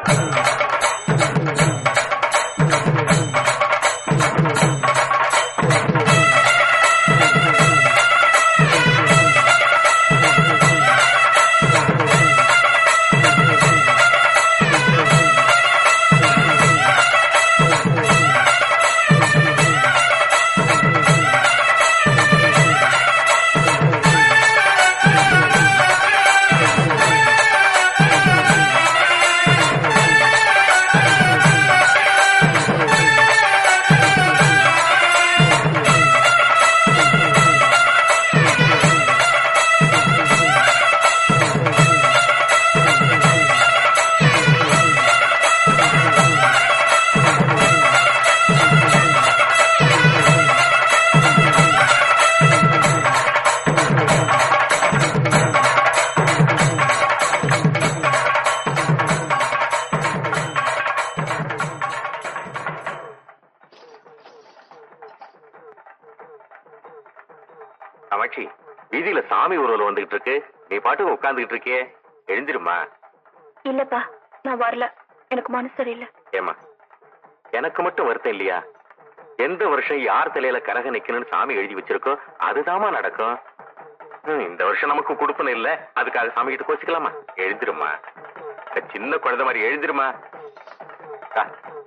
காமாட்சி வீதியில சாமி ஊர்வலம் வந்துகிட்டு இருக்கு நீ பாட்டுக்கு உட்கார்ந்துகிட்டு இருக்கியே எழுந்திருமா இல்லப்பா நான் வரல எனக்கு மனசு சரியில்லை ஏமா எனக்கு மட்டும் வருத்தம் இல்லையா எந்த வருஷம் யார் தலையில கரக நிக்கணும்னு சாமி எழுதி வச்சிருக்கோ அதுதாம்மா நடக்கும் ஹம், இந்த வருஷம் நமக்கு கொடுப்பன இல்ல அதுக்காக சாமி கிட்ட கோச்சிக்கலாமா எழுந்திருமா இந்த சின்ன குழந்தை மாதிரி எழுந்திருமா ஆ,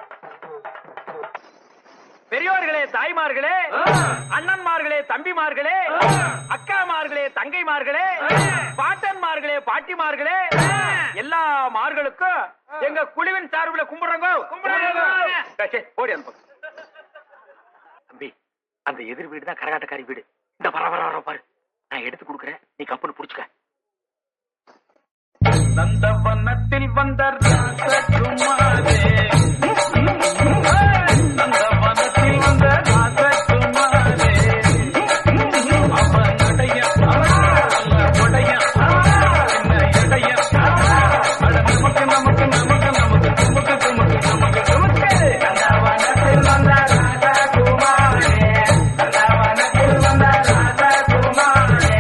பெரியோர்களே தாய்மார்களே அண்ணன்மார்களே தம்பிமார்களே அக்காமார்களே தங்கைமார்களே பாட்டன்மார்களே பாட்டிமார்களே எல்லா மார்களுக்கும் எங்க குழுவின் சார்பில் கும்பிடுறோங்க சரி, ஓடி அந்த பக்கம். தம்பி அந்த எதிர் வீடு தான் கரகாட்டக்காரி வீடு இந்த வர வர வர பாரு நான் எடுத்து கொடுக்குறேன் நீ கப்புன்னு புடிச்சுக்க நந்தவனத்தில் வந்த ராசகுமாரே நந்தவனத்தில் வந்த ராசகுமாரே அவனுடைய அவனுடைய என்ன எடைய அட நமக்கு நமக்கு நமக்கு நமக்கு நமக்கு நமக்கு நமக்கு நமக்கு நந்தவனத்தில் வந்த ராசகுமாரே நந்தவனத்தில் வந்த ராசகுமாரே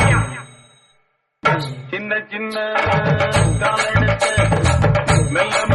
சின்ன சின்ன காலெடுத்து மெல்ல